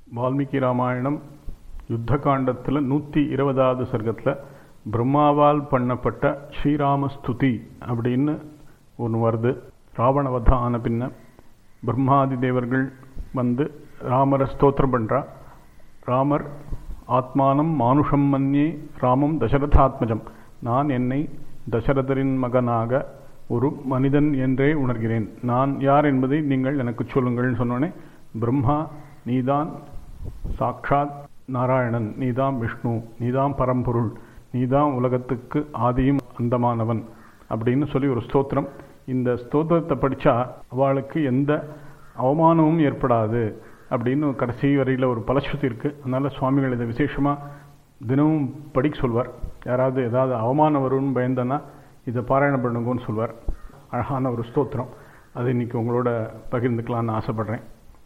வால்மீகி ராமாயணம் யுத்த காண்டத்தில் நூற்றி இருபதாவது சர்க்கத்தில் பிரம்மாவால் பண்ணப்பட்ட ஸ்ரீராமஸ்துதி அப்படின்னு ஒன்று வருது ராவணவதம் ஆன பின்ன பிரம்மாதி தேவர்கள் வந்து ராமரை ஸ்தோத்திரம் பண்ணுறா ராமர் ஆத்மானம் மானுஷம் மன்யே ராமம் தசரதாத்மஜம் நான் என்னை தசரதரின் மகனாக ஒரு மனிதன் என்றே உணர்கிறேன் நான் யார் என்பதை நீங்கள் எனக்கு சொல்லுங்கள்னு சொன்னோடனே பிரம்மா நீதான் சாக்ஷாத் நாராயணன் நீதான் விஷ்ணு நீதான் பரம்பொருள் நீதான் உலகத்துக்கு ஆதியும் அந்தமானவன் அப்படின்னு சொல்லி ஒரு ஸ்தோத்திரம் இந்த ஸ்தோத்திரத்தை படித்தா அவளுக்கு எந்த அவமானமும் ஏற்படாது அப்படின்னு கடைசி வரையில் ஒரு பலஸ்ருதி இருக்குது அதனால் சுவாமிகள் இதை விசேஷமாக தினமும் படிக்க சொல்வார் யாராவது ஏதாவது அவமானம் வரும்னு பயந்தனா இதை பாராயணம் பண்ணுங்கன்னு சொல்வார் அழகான ஒரு ஸ்தோத்திரம் அது இன்றைக்கி உங்களோட பகிர்ந்துக்கலான்னு ஆசைப்பட்றேன்